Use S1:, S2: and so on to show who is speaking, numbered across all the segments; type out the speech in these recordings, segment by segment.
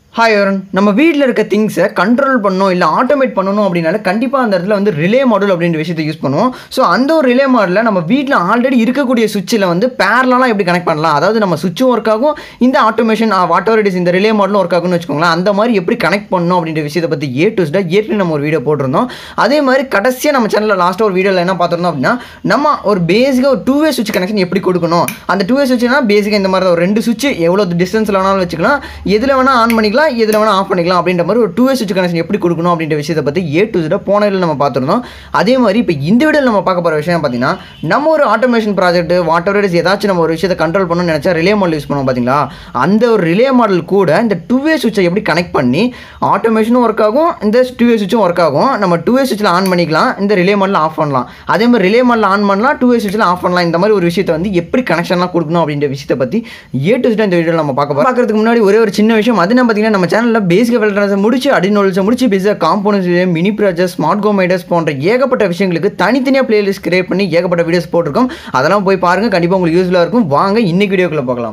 S1: hi Arun நம்ம வீட்டில் இருக்க திங்ஸை கண்ட்ரோல் பண்ணணும் இல்லை ஆட்டோமேட் பண்ணணும் அப்படின்னால கண்டிப்பாக அந்த இடத்துல வந்து ரிலே மாடல் அப்படின்ற விஷயத்தை யூஸ் பண்ணுவோம் ஸோ அந்த ஒரு ரிலே மாடலில் நம்ம வீட்டில் ஆல்ரெடி இருக்கக்கூடிய சுவிட்சில் வந்து பேரலாம் எப்படி கனெக்ட் பண்ணலாம் அதாவது நம்ம சுவிட்சும் ஒர்க் ஆகும் இந்த automation whatever it is இந்த ரிலே மாடலும் ஒர்க் ஆகும்னு வச்சுக்கோங்களேன் அந்த மாதிரி எப்படி கனெக்ட் பண்ணணும் அப்படின்ற விஷயத்தை பற்றி ஏ டு ஸ்டாக ஏற்கனவே நம்ம ஒரு வீடியோ போட்டிருந்தோம் அதே மாதிரி கடைசியாக நம்ம சேனலில் லாஸ்ட்டாக ஒரு வீடியோவில் என்ன பார்த்துருந்தோம் அப்படின்னா நம்ம ஒரு பேசிக்காக ஒரு டூ வே சுவிட்ச் கனெக்ஷன் எப்படி கொடுக்கணும் அந்த டூ வே சுவிட்ச்னா பேசிக்காக இந்த மாதிரி தான் ஒரு ரெண்டு சுவிட்ச் எவ்வளோ டிஸ்டன்ஸில் வேணாலும் வச்சுக்கலாம் எதில் வேணால் ஆன் பண்ணிக்கலாம் எதில் வேணால் ஆஃப் பண்ணிக்கலாம் அப்படின்ற மாதிரி ஒரு டூ வே சுவிட்ச் கனெக்ஷன் எப்படி கொடுக்கணும் அப்படின்ற விஷயத்தை பற்றி ஏ டு ஜெட போன வீடியோவில் நம்ம பார்த்துருந்தோம் அதே மாதிரி இப்போ இந்த வீடியோவில் நம்ம பார்க்க போகிற விஷயம் பார்த்தீங்கன்னா நம்ம ஒரு automation project whatever is ஏதாச்சும் நம்ம ஒரு விஷயத்தை கண்ட்ரோல் பண்ணணும்னு நினச்சா ரிலே மாடல் யூஸ் பண்ணுவோம் பார்த்தீங்களா அந்த ஒரு ரிலே மாடல் கூட இந்த டூ வே சுவிட்சை எப்படி கனெக்ட் பண்ணி ஆட்டோமேஷனும் ஒர்க் ஆகும் இந்த டூ வே சுவிட்சும் ஒர்க் ஆகும் நம்ம டூ வே சுவிட்சில் ஆன் பண்ணிக்கலாம் இந்த ரிலே மாடல் ஆஃப் பண்ணலாம் அதே மாதிரி ரிலே மாடல் ஆன் பண்ணலாம் டூ வே சுவிட்சில் ஆஃப் பண்ணலாம் இந்த மாதிரி ஒரு விஷயத்தை வந்து எப்படி கனெக்ஷன்லாம் கொடுக்கணும் அப்படின்ற விஷயத்தை பற்றி ஏ டு இந்த வீடியோவில் நம்ம பார்க்க போகிறோம் பார்க்கறதுக்கு முன்னாடி ஒரே ஒரு சின்ன விஷயம் அது என்ன பார்த்தீங்கன்னா நம்ம சேனலில் பேசிக் வெல்ட்ரன்ஸை முடிச்சு அடிநோல்ஸை முடிச்சு basic components mini projects smart கோமைடர்ஸ் போன்ற ஏகப்பட்ட விஷயங்களுக்கு தனித்தனியாக பிளேலிஸ்ட் கிரியேட் பண்ணி ஏகப்பட்ட வீடியோஸ் போட்டிருக்கோம் அதெல்லாம் போய் பாருங்கள் கண்டிப்பாக உங்களுக்கு யூஸ்ஃபுல்லாக இருக்கும் வாங்க இன்னைக்கு வீடியோக்குள்ளே பார்க்கலாம்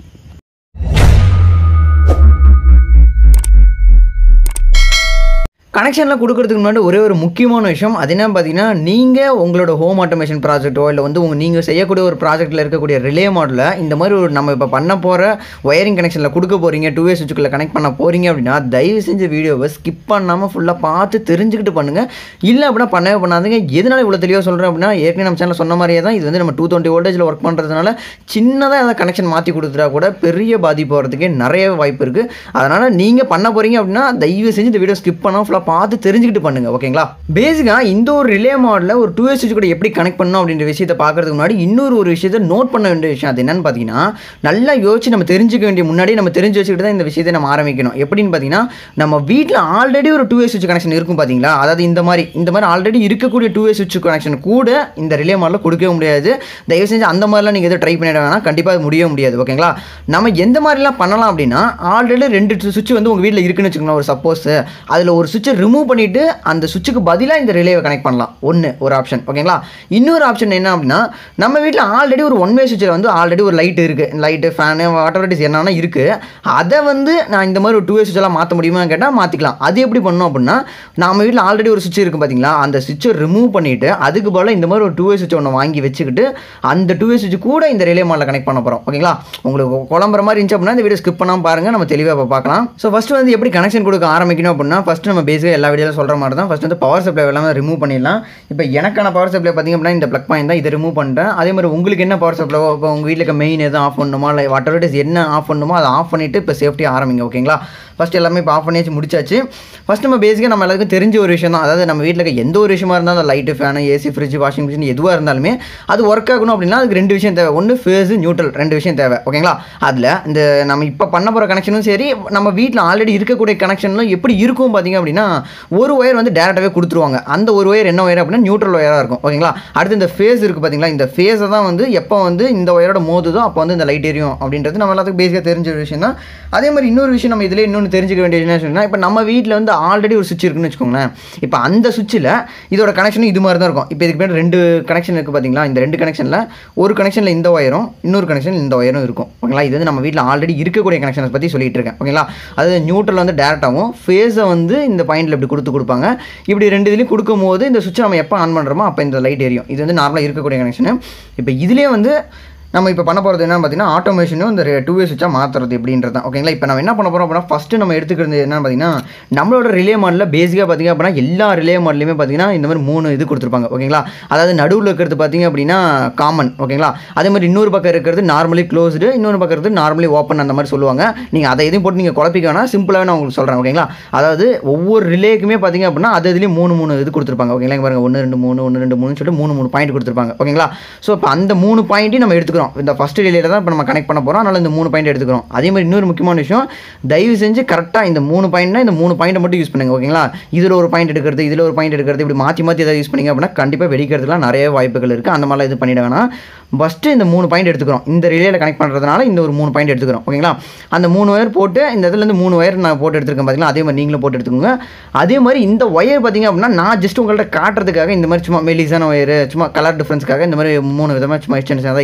S1: கனெக்ஷனில் கொடுக்கறதுக்கு முன்னாடி ஒரே ஒரு முக்கியமான விஷயம் அது என்ன பார்த்தீங்கன்னா நீங்கள் உங்களோட ஹோம் ஆட்டோமேஷன் ப்ராஜெக்ட்டோ இல்லை வந்து உங்கள் நீங்கள் செய்யக்கூடிய ஒரு ப்ராஜெக்ட்டில் இருக்கக்கூடிய ரிலே மாடலில் இந்த மாதிரி ஒரு நம்ம இப்போ பண்ண போகிற ஒயரிங் கனெக்ஷனில் கொடுக்க போகிறீங்க டூ வே சுவிட்சுக்குள்ளே கனெக்ட் பண்ண போகிறீங்க அப்படின்னா தயவு செஞ்ச வீடியோவை ஸ்கிப் பண்ணாமல் ஃபுல்லாக பார்த்து தெரிஞ்சுக்கிட்டு பண்ணுங்கள் இல்லை அப்படின்னா பண்ணவே பண்ணாதீங்க எதனால இவ்வளோ தெளிவாக சொல்கிறேன் அப்படின்னா ஏற்கனவே நம்ம சேனலில் சொன்ன மாதிரியே தான் இது வந்து நம்ம டூ டுவெண்ட்டி வோல்டேஜில் ஒர்க் பண்ணுறதுனால சின்னதாக ஏதாவது கனெக்ஷன் மாற்றி கொடுத்துட்டா கூட பெரிய பாதிப்பு வரதுக்கே நிறைய வாய்ப்பு இருக்குது அதனால் நீங்கள் பண்ண போகிறீங்க அப்படின்னா தயவு செஞ்சு இந்த வீடியோ ஸ்கிப் பண்ணாமல் ஃபுல்லாக பார்த்து தெரிஞ்சுக்கிட்டு பண்ணுங்க ஓகேங்களா பேசிக்காக இந்த ஒரு ரிலே மாடலில் ஒரு டூ எஸ் கூட எப்படி கனெக்ட் பண்ணணும் அப்படின்ற விஷயத்தை பார்க்கறதுக்கு முன்னாடி இன்னொரு ஒரு விஷயத்தை நோட் பண்ண வேண்டிய விஷயம் அது என்னன்னு பார்த்தீங்கன்னா நல்லா யோசிச்சு நம்ம தெரிஞ்சுக்க வேண்டிய முன்னாடி நம்ம தெரிஞ்சு வச்சுக்கிட்டு தான் இந்த விஷயத்தை நம்ம ஆரம்பிக்கணும் எப்படின்னு பார்த்தீங்கன்னா நம்ம வீட்டில் ஆல்ரெடி ஒரு டூ எஸ் சுவிட்ச் கனெக்ஷன் இருக்கும் பார்த்தீங்களா அதாவது இந்த மாதிரி இந்த மாதிரி ஆல்ரெடி இருக்கக்கூடிய டூ எஸ் சுவிட்ச் கனெக்ஷன் கூட இந்த ரிலே மாடலில் கொடுக்கவே முடியாது தயவு செஞ்சு அந்த மாதிரிலாம் நீங்கள் எதுவும் ட்ரை பண்ணிட வேணாம் கண்டிப்பாக அது முடியவே முடியாது ஓகேங்களா நம்ம எந்த மாதிரிலாம் பண்ணலாம் அப்படின்னா ஆல்ரெடி ரெண்டு சுவிட்ச் வந்து உங்கள் வீட்டில் இருக்குன்னு வச்சுக்கோங்களேன் ஒரு சப்போஸ் அதில் ஒரு சுவிட்சை ரிமூவ் பண்ணிவிட்டு அந்த சுவிட்சுக்கு பதிலாக இந்த ரிலேவை கனெக்ட் பண்ணலாம் ஒன்று ஒரு ஆப்ஷன் ஓகேங்களா இன்னொரு ஆப்ஷன் என்ன அப்படின்னா நம்ம வீட்டில் ஆல்ரெடி ஒரு ஒன் வே சுவிட்சில் வந்து ஆல்ரெடி ஒரு லைட் இருக்குது லைட்டு ஃபேனு வாட்டர் இஸ் என்னென்னா இருக்குது அதை வந்து நான் இந்த மாதிரி ஒரு டூ வே சுவிட்செல்லாம் மாற்ற முடியுமா கேட்டால் மாற்றிக்கலாம் அது எப்படி பண்ணணும் அப்படின்னா நம்ம வீட்டில் ஆல்ரெடி ஒரு சுவிட்ச் இருக்குது பார்த்தீங்களா அந்த சுவிட்சை ரிமூவ் பண்ணிவிட்டு அதுக்கு பதிலாக இந்த மாதிரி ஒரு டூ வே சுவிட்ச் ஒன்று வாங்கி வச்சுக்கிட்டு அந்த டூ வே சுவிட்ச் கூட இந்த ரிலே மாடலில் கனெக்ட் பண்ண போகிறோம் ஓகேங்களா உங்களுக்கு குழம்புற மாதிரி இருந்துச்சு அப்படின்னா இந்த வீடியோ ஸ்கிப் பண்ணாமல் பாருங்கள் நம்ம தெளிவாக இப்போ பார்க்கலாம் ஸோ ஃபஸ்ட்டு வந்து எப்படி கனெக்ஷன் கொடுக்க ஆரம்பிக்கணும் அப்படின்னா ஃபஸ்ட்டு நம்ம பேசிக்காக எல்லா வீடியோவில் சொல்கிற மாதிரி தான் ஃபஸ்ட் வந்து பவர் சப்ளை எல்லாமே ரிமூவ் பண்ணிடலாம் இப்போ எனக்கான பவர் சப்ளை பார்த்திங்க அப்படின்னா இந்த ப்ளக் பாயிண்ட் தான் இதை ரிமூவ் பண்ணிட்டேன் அதே மாதிரி உங்களுக்கு என்ன பவர் சப்ளை இப்போ உங்கள் வீட்டில் இருக்க மெயின் எதுவும் ஆஃப் பண்ணணுமா இல்லை வாட் எவர் இஸ் என்ன ஆஃப் பண்ணணுமோ அதை ஆஃப் பண்ணிவிட்டு இப்போ சேஃப்டியாக ஆரம்பிங்க ஓகேங்களா ஃபஸ்ட் எல்லாமே இப்போ ஆஃப் பண்ணியாச்சு முடிச்சாச்சு ஃபஸ்ட் நம்ம பேசிக்காக நம்ம எல்லாருக்கும் தெரிஞ்ச ஒரு விஷயம் தான் அதாவது நம்ம வீட்டில் இருக்க எந்த ஒரு விஷயமா இருந்தாலும் அந்த light fan AC fridge washing machine எதுவாக இருந்தாலுமே அது ஒர்க் ஆகணும் அப்படின்னா அதுக்கு ரெண்டு விஷயம் தேவை ஒன்று ஃபேஸு நியூட்ரல் ரெண்டு விஷயம் தேவை ஓகேங்களா அதில் இந்த நம்ம இப்போ பண்ண போகிற கனெக்ஷனும் சரி நம்ம வீட்டில் ஆல்ரெடி இருக்கக்கூடிய கனெக்ஷன்லாம் எப்படி இருக்கும் பார்த்தீங்க அப்படின்னா ஒரு ஒயர் வந்து டேரெக்டாகவே கொடுத்துருவாங்க அந்த ஒரு ஒயர் என்ன ஒயர் அப்படின்னா நியூட்ரல் ஒயராக இருக்கும் ஓகேங்களா அடுத்து இந்த ஃபேஸ் இருக்குது பார்த்தீங்களா இந்த ஃபேஸை தான் வந்து எப்போ வந்து இந்த ஒயரோட மோதுதோ அப்போ வந்து இந்த லைட் எரியும் அப்படின்றது நம்ம எல்லாத்துக்கும் பேசிக்காக தெரிஞ்ச ஒரு விஷயம் தான் அதே மாதிரி இன்னொரு விஷயம் நம்ம இதில் இன்னொன்று தெரிஞ்சுக்க வேண்டிய என்ன சொன்னால் இப்போ நம்ம வீட்டில் வந்து ஆல்ரெடி ஒரு சுவிட்ச் இருக்குன்னு வச்சுக்கோங்களேன் இப்போ அந்த சுவிட்சில் இதோட கனெக்ஷனும் இது மாதிரி தான் இருக்கும் இப்போ இதுக்கு பின்னாடி ரெண்டு கனெக்ஷன் இருக்குது பார்த்தீங்களா இந்த ரெண்டு கனெக்ஷனில் ஒரு கனெக்ஷனில் இந்த ஒயரும் இன்னொரு கனெக்ஷனில் இந்த ஒயரும் இருக்கும் ஓகேங்களா இது வந்து நம்ம வீட்டில் ஆல்ரெடி இருக்கக்கூடிய கனெக்ஷனை பற்றி சொல்லிட்டு இருக்கேன் ஓகேங்களா அது நியூட்ரல் வந்து டேரெக்டாகவும் ஃபேஸை வந்து இந்த பாயிண்டில் இப்படி கொடுத்து கொடுப்பாங்க இப்படி ரெண்டு இதுலேயும் கொடுக்கும் போது இந்த சுவிட்சை நம்ம எப்போ ஆன் பண்ணுறோமோ அப்போ இந்த லைட் எரியும் இது வந்து நார்மலாக இருக்கக்கூடிய கனெக்ஷனு இப்போ இதுலேயே வந்து நம்ம இப்போ பண்ண போகிறது என்ன பார்த்தீங்கன்னா ஆட்டோமேஷனும் இந்த டூ வே சுவிட்சாக மாற்றுறது எப்படின்றது தான் ஓகேங்களா இப்போ நம்ம என்ன பண்ண போகிறோம் அப்படின்னா ஃபஸ்ட்டு நம்ம எடுத்துக்கிறது என்ன பார்த்தீங்கன்னா நம்மளோட ரிலே மாடலில் பேசிக்காக பார்த்தீங்க அப்படின்னா எல்லா ரிலே மாடலையுமே பார்த்தீங்கன்னா இந்த மாதிரி மூணு இது கொடுத்துருப்பாங்க ஓகேங்களா அதாவது நடுவில் இருக்கிறது பார்த்தீங்க அப்படின்னா காமன் ஓகேங்களா அதே மாதிரி இன்னொரு பக்கம் இருக்கிறது நார்மலி க்ளோஸ்டு இன்னொரு பக்கம் இருக்கிறது நார்மலி ஓப்பன் அந்த மாதிரி சொல்லுவாங்க நீங்கள் அதை எதையும் போட்டு நீங்கள் குழப்பிக்க வேணாம் சிம்பிளாக நான் உங்களுக்கு சொல்கிறேன் ஓகேங்களா அதாவது ஒவ்வொரு ரிலேக்குமே பார்த்தீங்க அப்படின்னா அது இதுலேயும் மூணு மூணு இது கொடுத்துருப்பாங்க ஓகேங்களா இங்க பாருங்க ஒன்று ரெண்டு மூணு ஒன்று ரெண்டு மூணு சொல்லிட்டு மூணு மூணு பாயிண்ட் கொடுத்துருப்பாங்க ஓகேங்களா ஸோ இப்போ அந்த மூணு பாயிண்ட்டையும் நம்ம எடுத்துக்கிறோம் இந்த ஃபஸ்ட் ரிலேயில் தான் இப்போ நம்ம கனெக்ட் பண்ண போகிறோம் அதனால் இந்த மூணு பாயிண்ட் எடுத்துக்கிறோம் அதே மாதிரி இன்னொரு முக்கியமான விஷயம் தயவு செஞ்சு கரெக்டாக இந்த மூணு பாயிண்ட்னா இந்த மூணு பாயிண்ட்டை மட்டும் யூஸ் பண்ணுங்க ஓகேங்களா இதில் ஒரு பாயிண்ட் எடுக்கிறது இதில் ஒரு பாயிண்ட் எடுக்கிறது இப்படி மாற்றி மாற்றி ஏதாவது யூஸ் பண்ணிங்க அப்படின்னா கண்டிப்பாக வெடிக்கிறதுலாம் நிறைய வாய்ப்புகள் இருக்குது அந்த மாதிரிலாம் இது பண்ணிட வேணாம் ஃபஸ்ட்டு இந்த மூணு பாயிண்ட் எடுத்துக்கிறோம் இந்த ரிலேயில் கனெக்ட் பண்ணுறதுனால இந்த ஒரு மூணு பாயிண்ட் எடுத்துக்கிறோம் ஓகேங்களா அந்த மூணு ஒயர் போட்டு இந்த இதுலேருந்து மூணு ஒயர் நான் போட்டு எடுத்துருக்கேன் பார்த்தீங்களா அதே மாதிரி நீங்களும் போட்டு எடுத்துக்கோங்க அதே மாதிரி இந்த ஒயர் பார்த்தீங்க அப்படின்னா நான் ஜஸ்ட் உங்கள்கிட்ட காட்டுறதுக்காக இந்த மாதிரி சும்மா மெலிசான ஒயர் சும்மா கலர் டிஃப்ரென்ஸ்க்காக இந்த மாதிரி மூணு விதமாக சும்மா எக்ஸ்டென்ஷன் தான் எடுத்திருக்கேன்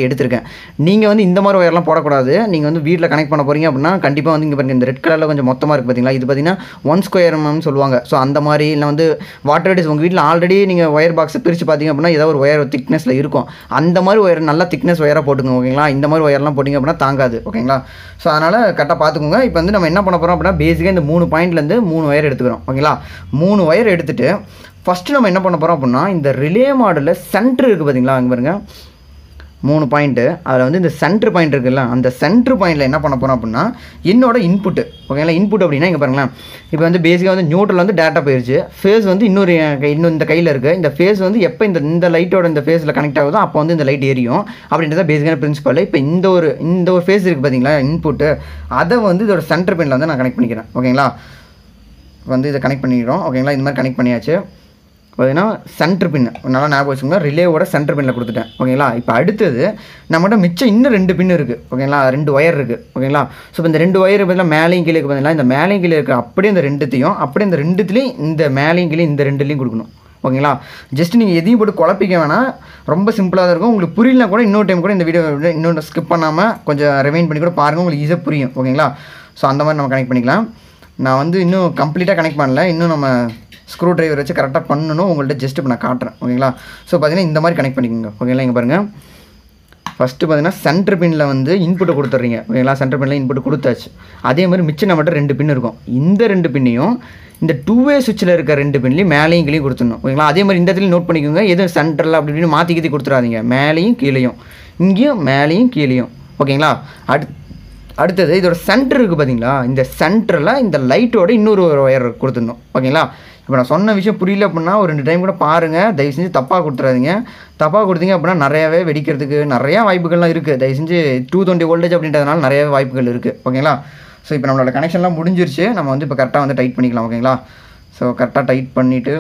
S1: நீங்கள் வந்து இந்த மாதிரி ஒயர்லாம் போடக்கூடாது நீங்கள் வந்து வீட்டில் கனெக்ட் பண்ண போகிறீங்க அப்படின்னா கண்டிப்பாக வந்து இங்கே பாருங்க இந்த ரெட் கலரில் கொஞ்சம் மொத்தமாக இருக்குது பார்த்தீங்களா இது பார்த்தீங்கன்னா ஒன் ஸ்கொயர் எம்எம் சொல்லுவாங்க ஸோ அந்த மாதிரி இல்லை வந்து வாட்டர் ரெடிஸ் உங்கள் வீட்டில் ஆல்ரெடி நீங்கள் ஒயர் பாக்ஸை பிரித்து பார்த்தீங்க அப்படின்னா ஏதோ ஒரு ஒயர் திக்னஸில் இருக்கும் அந்த மாதிரி ஒயர் நல்லா திக்னஸ் ஒயராக போட்டுங்க ஓகேங்களா இந்த மாதிரி ஒயர்லாம் போட்டிங்க அப்படின்னா தாங்காது ஓகேங்களா ஸோ அதனால் கரெக்டாக பார்த்துக்கோங்க இப்போ வந்து நம்ம என்ன பண்ண போகிறோம் அப்படின்னா பேசிக்காக இந்த மூணு பாயிண்ட்லேருந்து மூணு ஒயர் எடுத்துக்கிறோம் ஓகேங்களா மூணு ஒயர் எடுத்துகிட்டு ஃபஸ்ட்டு நம்ம என்ன பண்ண போகிறோம் அப்படின்னா இந்த ரிலே மாடலில் சென்டர் இருக்குது பார்த்தீங்களா அங்கே பாருங்க மூணு பாயிண்ட்டு அதில் வந்து இந்த சென்டர் பாயிண்ட் இருக்குல்ல அந்த சென்டர் பாயிண்டில் என்ன பண்ண போகிறோம் அப்படின்னா என்னோட இன்புட்டு ஓகேங்களா இன்புட் அப்படின்னா இங்கே பாருங்களேன் இப்போ வந்து பேசிக்காக வந்து நியூட்ரல் வந்து டேட்டா போயிருச்சு ஃபேஸ் வந்து இன்னொரு என் கை- இன்னும் இந்த கையில் இருக்குது இந்த ஃபேஸ் வந்து எப்போ இந்த இந்த லைட்டோட இந்த ஃபேஸில் கனெக்ட் ஆகுதோ அப்போ வந்து இந்த லைட் எரியும் அப்படின்றத பேசிக்கான பிரின்சிபல் இப்போ இந்த ஒரு இந்த ஒரு ஃபேஸ் இருக்குது பார்த்தீங்களா இன்புட்டு அதை வந்து இதோட சென்டர் பின்னில் வந்து நான் கனெக்ட் பண்ணிக்கிறேன் ஓகேங்களா வந்து இதை கனெக்ட் பண்ணிக்கிறோம் ஓகேங்களா இந்த மாதிரி கனெக்ட் பண்ணியாச்சு பார்த்தீங்கன்னா சென்டர் பின் நல்லா ஞாபகம் வச்சுக்கோங்க ரிலேவோட சென்டர் பின்னில் கொடுத்துட்டேன் ஓகேங்களா இப்போ அடுத்தது நம்மகிட்ட மிச்சம் இன்னும் ரெண்டு பின் இருக்குது ஓகேங்களா ரெண்டு ஒயர் இருக்குது ஓகேங்களா ஸோ இப்போ இந்த ரெண்டு ஒயர் பார்த்தீங்கன்னா மேலேயும் கீழே பார்த்தீங்களா இந்த மேலேயும் கீழே இருக்க அப்படியே இந்த ரெண்டுத்தையும் அப்படியே இந்த ரெண்டுத்துலேயும் இந்த மேலேயும் கீழே இந்த ரெண்டுலேயும் கொடுக்கணும் ஓகேங்களா ஜஸ்ட் நீங்கள் எதையும் போட்டு குழப்பிக்க வேணாம் ரொம்ப சிம்பிளாக தான் இருக்கும் உங்களுக்கு புரியலனா கூட இன்னொரு டைம் கூட இந்த வீடியோ இன்னொன்று ஸ்கிப் பண்ணாமல் கொஞ்சம் ரிமைண்ட் பண்ணி கூட பாருங்கள் உங்களுக்கு ஈஸியாக புரியும் ஓகேங்களா ஸோ அந்த மாதிரி நம்ம கனெக்ட் பண்ணிக்கலாம் நான் வந்து இன்னும் கம்ப்ளீட்டாக கனெக்ட் பண்ணல இன்னும் நம்ம ஸ்க்ரூ டிரைவர் வச்சு கரெக்டாக பண்ணணும் உங்கள்கிட்ட ஜஸ்ட் இப்போ நான் காட்டுறேன் ஓகேங்களா ஸோ பார்த்தீங்கன்னா இந்த மாதிரி கனெக்ட் பண்ணிக்கோங்க ஓகேங்களா இங்கே பாருங்கள் ஃபஸ்ட்டு பார்த்தீங்கன்னா சென்டர் பின்னில் வந்து இன்புட்டை கொடுத்துட்றீங்க ஓகேங்களா சென்டர் பின்னில் இன்புட் கொடுத்தாச்சு அதே மாதிரி மிச்சம் நம்மகிட்ட ரெண்டு பின் இருக்கும் இந்த ரெண்டு பின்னையும் இந்த டூ வே சுவிட்சில் இருக்க ரெண்டு பின்லையும் மேலேயும் கீழேயும் கொடுத்துடணும் ஓகேங்களா அதே மாதிரி இந்த இடத்துல நோட் பண்ணிக்கோங்க எதுவும் சென்டரில் அப்படி இப்படின்னு மாற்றி கீத்தி கொடுத்துறாதீங்க மேலேயும் கீழேயும் இங்கேயும் மேலேயும் கீழேயும் ஓகேங்களா அடு அடுத்தது இதோட சென்டர் இருக்குது பார்த்தீங்களா இந்த சென்டரில் இந்த லைட்டோட இன்னொரு ஒரு ஒயர் கொடுத்துடணும் ஓகேங்களா இப்போ நான் சொன்ன விஷயம் புரியல அப்படின்னா ஒரு ரெண்டு டைம் கூட பாருங்கள் தயவு செஞ்சு தப்பாக கொடுத்துறாதீங்க தப்பாக கொடுத்தீங்க அப்படின்னா நிறையாவே வெடிக்கிறதுக்கு நிறையா வாய்ப்புகள்லாம் இருக்குது தயவு செஞ்சு டூ டுவெண்ட்டி வோல்டேஜ் அப்படின்றதுனால நிறையவே வாய்ப்புகள் இருக்குது ஓகேங்களா ஸோ இப்போ நம்மளோட கனெக்ஷன்லாம் முடிஞ்சிருச்சு நம்ம வந்து இப்போ கரெக்டாக வந்து டைட் பண்ணிக்கலாம் ஓகேங்களா ஸோ கரெக்டாக டைட் பண்ணிவிட்டு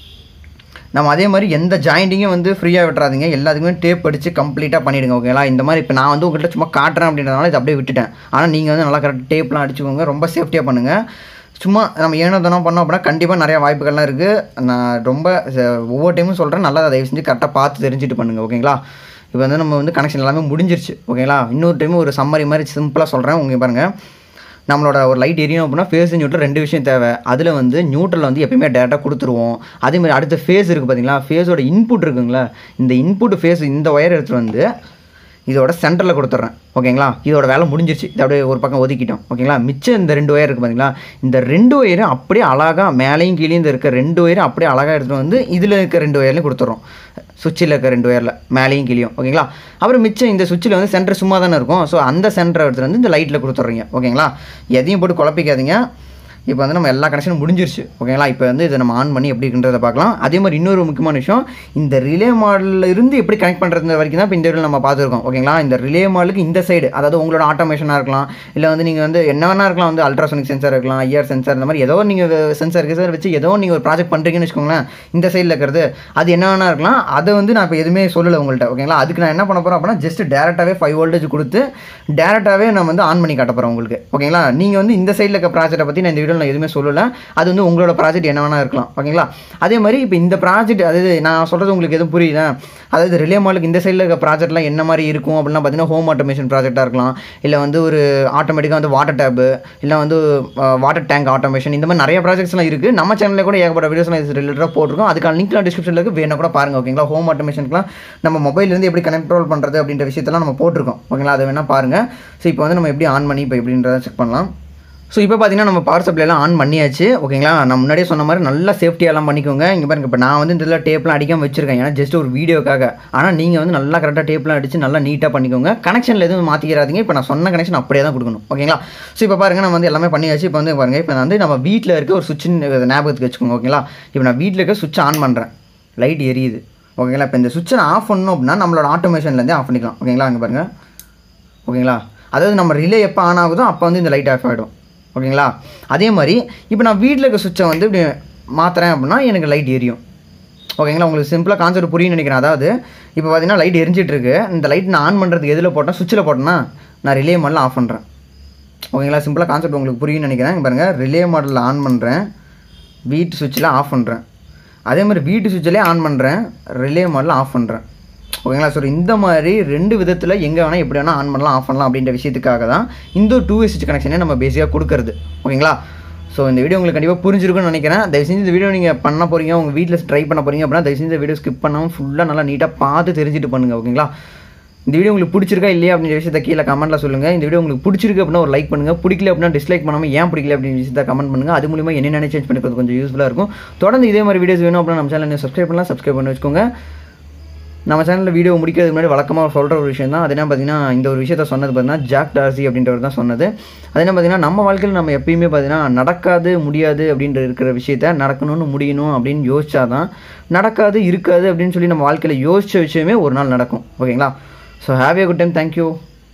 S1: நம்ம அதே மாதிரி எந்த ஜாயிண்டிங்கும் வந்து ஃப்ரீயாக விட்டுறாதீங்க எல்லாத்துக்குமே டேப் அடித்து கம்ப்ளீட்டாக பண்ணிவிடுங்க ஓகேங்களா இந்த மாதிரி இப்போ நான் வந்து உங்கள்கிட்ட சும்மா காட்டுறேன் அப்படின்றதுனால இதை அப்படியே விட்டுட்டேன் ஆனால் நீங்கள் வந்து நல்லா கரெக்டாக டேப்லாம் அடிச்சுக்கோங்க ரொம்ப சேஃப்டியாக பண்ணுங்கள் சும்மா நம்ம ஏனோ தானோ பண்ணோம் அப்படின்னா கண்டிப்பாக நிறையா வாய்ப்புகள்லாம் இருக்குது நான் ரொம்ப ச- ஒவ்வொரு டைமும் சொல்கிறேன் நல்லா தயவு செஞ்சு கரெக்டாக பார்த்து தெரிஞ்சுட்டு பண்ணுங்கள் ஓகேங்களா இப்போ வந்து நம்ம வந்து கனெக்ஷன் எல்லாமே முடிஞ்சிருச்சு ஓகேங்களா இன்னொரு டைம் ஒரு சம்மரி மாதிரி சிம்பிளாக சொல்கிறேன் உங்க பாருங்கள் நம்மளோட ஒரு லைட் எரியணும் அப்படின்னா ஃபேஸ் நியூட்ரல் ரெண்டு விஷயம் தேவை அதில் வந்து நியூட்ரல் வந்து எப்பயுமே டேரெக்டாக கொடுத்துருவோம் அதே மாதிரி அடுத்த ஃபேஸ் இருக்குது பார்த்தீங்களா ஃபேஸோட இன்புட் இருக்குங்களா இந்த இன்புட் ஃபேஸ் இந்த ஒயர் எடுத்துகிட்டு வந்து இதோட சென்டரில் கொடுத்துட்றேன் ஓகேங்களா இதோட வேலை முடிஞ்சிருச்சு இதை அப்படியே ஒரு பக்கம் ஒதுக்கிட்டோம் ஓகேங்களா மிச்சம் இந்த ரெண்டு ஒயர் இருக்குது பார்த்தீங்களா இந்த ரெண்டு ஒயரும் அப்படியே அழகாக மேலேயும் கீழேயும் இந்த இருக்க ரெண்டு ஒயரும் அப்படியே அழகாக எடுத்துகிட்டு வந்து இதில் இருக்க ரெண்டு ஒயர்லையும் கொடுத்துட்றோம் சுவிட்சில் இருக்க ரெண்டு ஒயரில் மேலேயும் கீழேயும் ஓகேங்களா அப்புறம் மிச்சம் இந்த சுவிட்சில் வந்து சென்டர் சும்மா தானே இருக்கும் ஸோ அந்த சென்டரை எடுத்துகிட்டு வந்து இந்த லைட்டில் கொடுத்துட்றீங்க ஓகேங்களா எதையும் போட்டு குழப்பிக்காதீங்க இப்போ வந்து நம்ம எல்லா கனெக்ஷனும் முடிஞ்சிருச்சு ஓகேங்களா இப்போ வந்து இதை நம்ம ஆன் பண்ணி எப்படி இருக்குன்றதை பார்க்கலாம் அதே மாதிரி இன்னொரு முக்கியமான விஷயம் இந்த ரிலே மாடலில் இருந்து எப்படி கனெக்ட் பண்ணுறது வரைக்கும் தான் இப்போ இந்த வீடியோவில் நம்ம பார்த்துருக்கோம் ஓகேங்களா இந்த ரிலே மாடலுக்கு இந்த சைடு அதாவது உங்களோட ஆட்டோமேஷனாக இருக்கலாம் இல்லை வந்து நீங்கள் வந்து என்ன வேணா இருக்கலாம் வந்து அல்ட்ராசோனிக் சென்சார் இருக்கலாம் ஐஆர் சென்சார் இந்த மாதிரி ஏதோ நீங்கள் சென்சார் சென்சார் வச்சு ஏதோ நீங்கள் ஒரு ப்ராஜெக்ட் பண்ணுறீங்கன்னு வச்சுக்கோங்களேன் இந்த சைடில் இருக்கிறது அது என்ன வேணா இருக்கலாம் அதை வந்து நான் இப்போ எதுவுமே சொல்லலை உங்கள்கிட்ட ஓகேங்களா அதுக்கு நான் என்ன பண்ண போகிறேன் அப்படின்னா ஜஸ்ட் டேரெக்டாகவே ஃபைவ் வோல்டேஜ் கொடுத்து டேரெக்டாகவே நான் வந்து ஆன் பண்ணி காட்ட போகிறேன் உங்களுக்கு ஓகேங்களா நீங்கள் வந்து இந்த சைடில் இருக்க ப்ராஜெக்ட்டை பற்றி நான் இந்த வீடியோவில் நான் எதுவுமே சொல்லலை அது வந்து உங்களோட ப்ராஜெக்ட் என்ன வேணா இருக்கலாம் ஓகேங்களா அதே மாதிரி இப்போ இந்த ப்ராஜெக்ட் அதாவது நான் சொல்கிறது உங்களுக்கு எதுவும் புரியுதா அதாவது ரிலே மாலுக்கு இந்த சைடில் இருக்க ப்ராஜெக்ட்லாம் என்ன மாதிரி இருக்கும் அப்படின்னா பார்த்தீங்கன்னா ஹோம் ஆட்டோமேஷன் ப்ராஜெக்டாக இருக்கலாம் இல்லை வந்து ஒரு ஆட்டோமேட்டிக்காக வந்து வாட்டர் டேப்பு இல்லை வந்து வாட்டர் டேங்க் ஆட்டோமேஷன் இந்த மாதிரி நிறைய ப்ராஜெக்ட்ஸ்லாம் இருக்குது நம்ம சேனலில் கூட ஏகப்பட்ட வீடியோஸ்லாம் இது ரிலேட்டடாக போட்டிருக்கோம் அதுக்கான லிங்க்லாம் டிஸ்கிரிப்ஷனில் இருக்குது வேணா கூட பாருங்கள் ஓகேங்களா ஹோம் ஆட்டோமேஷனுக்குலாம் நம்ம மொபைல்லேருந்து எப்படி கண்ட்ரோல் பண்ணுறது அப்படின்ற விஷயத்தெல்லாம் நம்ம போட்டிருக்கோம் ஓகேங்களா அதை வேணால் பாருங்கள் ஸோ இப்போ வந்து நம்ம எப்படி ஆன் பண்ணி இப்போ எப்படின்றத செக் பண்ணலாம் ஸோ இப்போ பார்த்தீங்கன்னா நம்ம பவர் சப்ளைலாம் ஆன் பண்ணியாச்சு ஓகேங்களா நான் முன்னாடியே சொன்ன மாதிரி நல்லா சேஃப்டியெல்லாம் பண்ணிக்கோங்க இங்கே பாருங்க இப்போ நான் வந்து இதில் டேப்லாம் அடிக்காம வச்சிருக்கேன் ஏன்னா ஜஸ்ட் ஒரு வீடியோக்காக ஆனால் நீங்கள் வந்து நல்லா கரெக்டாக டேப்லாம் அடித்து நல்லா நீட்டாக பண்ணிக்கோங்க கனெக்ஷனில் எதுவும் மாற்றிக்கிறாதீங்க இப்போ நான் சொன்ன கனெக்ஷன் அப்படியே தான் கொடுக்கணும் ஓகேங்களா ஸோ இப்போ பாருங்க நம்ம வந்து எல்லாமே பண்ணியாச்சு இப்போ வந்து பாருங்க இப்போ நான் வந்து நம்ம வீட்டில் இருக்க ஒரு சுவிட்ச் ஞாபகத்துக்கு வச்சுக்கோங்க ஓகேங்களா இப்போ நான் வீட்டில் இருக்க சுவிட்ச் ஆன் பண்ணுறேன் லைட் எரியுது ஓகேங்களா இப்போ இந்த சுவிட்சை நான் ஆஃப் பண்ணணும் அப்படின்னா நம்மளோட ஆட்டோமேஷன்லேருந்தே ஆஃப் பண்ணிக்கலாம் ஓகேங்களா அங்கே பாருங்கள் ஓகேங்களா அதாவது நம்ம ரிலே எப்போ ஆன் ஆகுதோ அப்போ வந்து இந்த லைட் ஆஃப் ஆகிடும் ஓகேங்களா அதே மாதிரி இப்போ நான் வீட்டில் இருக்க சுவிட்சை வந்து இப்படி மாற்றுறேன் அப்படின்னா எனக்கு லைட் எரியும் ஓகேங்களா உங்களுக்கு சிம்பிளாக கான்செப்ட் புரியும்னு நினைக்கிறேன் அதாவது இப்போ பார்த்தீங்கன்னா லைட் எரிஞ்சிட்டு இருக்கு இந்த லைட் நான் ஆன் பண்ணுறதுக்கு எதில் போட்டேன் சுவிட்சில் போட்டேன்னா நான் ரிலே மாடலில் ஆஃப் பண்ணுறேன் ஓகேங்களா சிம்பிளாக கான்செப்ட் உங்களுக்கு புரியும்னு நினைக்கிறேன் இங்க பாருங்கள் ரிலே மாடலில் ஆன் பண்ணுறேன் வீட்டு சுவிட்சில் ஆஃப் பண்ணுறேன் அதே மாதிரி வீட்டு சுவிட்சிலே ஆன் பண்ணுறேன் ரிலே மாடலில் ஆஃப் பண்ணுறேன் ஓகேங்களா ஸோ இந்த மாதிரி ரெண்டு விதத்தில் எங்கே வேணால் எப்படி வேணால் ஆன் பண்ணலாம் ஆஃப் பண்ணலாம் அப்படின்ற விஷயத்துக்காக தான் இந்த ஒரு டூ எஸ்ஹெச் கனெக்ஷனே நம்ம பேசிக்காக கொடுக்கறது ஓகேங்களா ஸோ இந்த வீடியோ உங்களுக்கு கண்டிப்பாக புரிஞ்சிருக்கும்னு நினைக்கிறேன் தயவு செஞ்சு இந்த வீடியோ நீங்கள் பண்ண போகிறீங்க உங்கள் வீட்டில் ட்ரை பண்ண போகிறீங்க அப்படின்னா தயவு செஞ்சு இந்த வீடியோ ஸ்கிப் பண்ணாமல் ஃபுல்லாக நல்லா நீட்டாக பார்த்து தெரிஞ்சுட்டு பண்ணுங்கள் ஓகேங்களா இந்த வீடியோ உங்களுக்கு பிடிச்சிருக்கா இல்லையா அப்படின்ற விஷயத்த கீழே கமெண்ட்டில் சொல்லுங்கள் இந்த வீடியோ உங்களுக்கு பிடிச்சிருக்கு அப்படின்னா ஒரு லைக் பண்ணுங்கள் பிடிக்கல அப்படின்னா டிஸ்லைக் பண்ணாமல் ஏன் பிடிக்கல அப்படின்ற விஷயத்த கமெண்ட் பண்ணுங்கள் அது மூலிமா என்ன சேஞ்ச் பண்ணிக்கிறது கொஞ்சம் யூஸ்ஃபுல்லாக இருக்கும் தொடர்ந்து இதே மாதிரி வீடியோஸ் வேணும் அப்படின்னா நம்ம சேனல் சப்ஸ்கிரைப் பண்ணலாம் சப்ஸ்கிரைப் பண்ணி வச்சுக்கோங்க நம்ம சேனலில் வீடியோ முடிக்கிறதுக்கு முன்னாடி வழக்கமாக சொல்கிற ஒரு விஷயம் தான் அது என்ன பார்த்தீங்கன்னா இந்த ஒரு விஷயத்த சொன்னது பார்த்தீங்கன்னா ஜாக் டார்சி அப்படின்றவர் தான் சொன்னது அது என்ன பார்த்தீங்கன்னா நம்ம வாழ்க்கையில் நம்ம எப்பயுமே பார்த்தீங்கன்னா நடக்காது முடியாது அப்படின்ற இருக்கிற விஷயத்த நடக்கணும்னு முடியணும் அப்படின்னு யோசிச்சா தான் நடக்காது இருக்காது அப்படின்னு சொல்லி நம்ம வாழ்க்கையில் யோசித்த விஷயமே ஒரு நாள் நடக்கும் ஓகேங்களா so have a good time thank you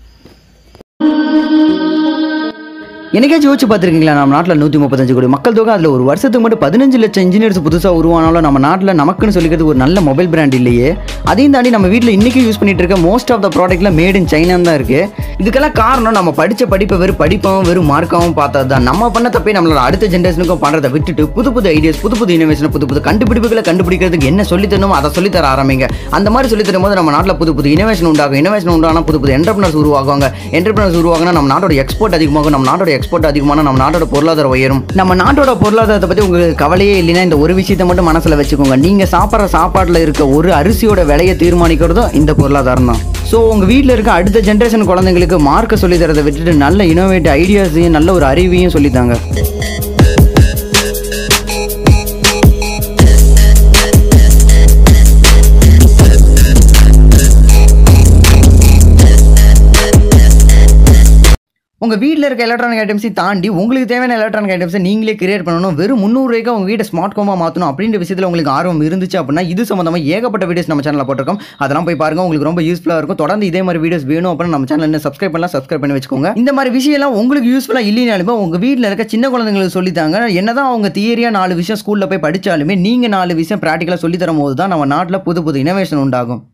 S1: என்னைக்காச்சும் யோசிச்சு பார்த்துருக்கீங்களா நம்ம நாட்டில் நூற்றி முப்பத்தஞ்சு கோடி மக்கள் தொகை அதில் ஒரு வருஷத்துக்கு மட்டும் பதினஞ்சு லட்சம் இன்ஜினியர்ஸ் புதுசாக உருவானாலும் நம்ம நாட்டில் நமக்குன்னு சொல்லிக்கிறது ஒரு நல்ல மொபைல் பிராண்ட் இல்லையே அதையும் தாண்டி நம்ம வீட்டில் இன்றைக்கி யூஸ் பண்ணிட்டு இருக்க மோஸ்ட் ஆஃப் த ப்ராடக்ட்ல மேட் இன் சைனா தான் இருக்குது இதுக்கெல்லாம் காரணம் நம்ம படித்த படிப்பை வெறும் படிப்பாகவும் வெறும் மார்க்காகவும் பார்த்தது தான் நம்ம பண்ண தப்பே நம்மளோட அடுத்த ஜென்ரேஷனுக்கும் பண்ணுறதை விட்டுட்டு புது புது ஐடியாஸ் புது புது இனோவேஷன் புது புது கண்டுபிடிப்புகளை கண்டுபிடிக்கிறதுக்கு என்ன சொல்லி தரணுமோ அதை சொல்லி தர ஆரம்பிங்க அந்த மாதிரி சொல்லி தரும்போது நம்ம நாட்டில் புது புது இனோவேஷன் உண்டாகும் இனோவேஷன் உண்டானா புது புது என்டர்பிரினர்ஸ் உருவாகுவாங்க என்டர்பிரினர்ஸ் உருவாகுனா நம்ம நாட்டோட எக்ஸ்போர்ட் அதிகமாகும் நம்ம நாட்டோட எக்ஸ்போர்ட் அதிகமான நம்ம நாட்டோட பொருளாதாரம் உயரும் நம்ம நாட்டோட பொருளாதாரத்தை பற்றி உங்களுக்கு கவலையே இல்லைன்னா இந்த ஒரு விஷயத்தை மட்டும் மனசில் வச்சுக்கோங்க நீங்கள் சாப்பிட்ற சாப்பாட்டில் இருக்க ஒரு அரிசியோட விலையை தீர்மானிக்கிறதும் இந்த பொருளாதாரம் தான் ஸோ உங்கள் வீட்டில் இருக்க அடுத்த ஜென்ரேஷன் குழந்தைங்களுக்கு மார்க்கை சொல்லி தரதை விட்டுட்டு நல்ல இனோவேட்டிவ் ஐடியாஸையும் நல்ல ஒரு அறிவையும் சொல்லித்தாங்க உங்கள் வீட்டில் இருக்க எலக்ட்ரானிக் ஐட்டம்ஸை தாண்டி உங்களுக்கு தேவையான எலக்ட்ரானிக் ஐட்டம்ஸை நீங்களே கிரியேட் பண்ணணும் வெறும் முந்நூறுரூவாய்க்கு உங்கள் வீட்டை ஸ்மார்ட் ஹோமாக மாற்றணும் அப்படின்ற விஷயத்தில் உங்களுக்கு ஆர்வம் இருந்துச்சு அப்படின்னா இது சம்மந்தமாக ஏகப்பட்ட வீடியோஸ் நம்ம சேனலில் போட்டிருக்கோம் அதெல்லாம் போய் பாருங்க உங்களுக்கு ரொம்ப யூஸ்ஃபுல்லாக இருக்கும் தொடர்ந்து இதே மாதிரி வீடியோஸ் வேணும் அப்படின்னா நம்ம சேனல் என்ன சப்ஸ்கிரைப் பண்ணலாம் சப்ஸ்கிரைப் பண்ணி வச்சுக்கோங்க இந்த மாதிரி விஷயம்லாம் உங்களுக்கு யூஸ்ஃபுல்லாக இல்லைனாலுமே உங்கள் வீட்டில் இருக்க சின்ன குழந்தைங்களுக்கு சொல்லித்தாங்க என்னதான் அவங்க தியரியாக நாலு விஷயம் ஸ்கூலில் போய் படித்தாலுமே நீங்கள் நாலு விஷயம் ப்ராக்டிக்கலாக சொல்லி தரும் போது தான் நம்ம நாட்டில் புது புது இனோவேஷன் உண்டாகும்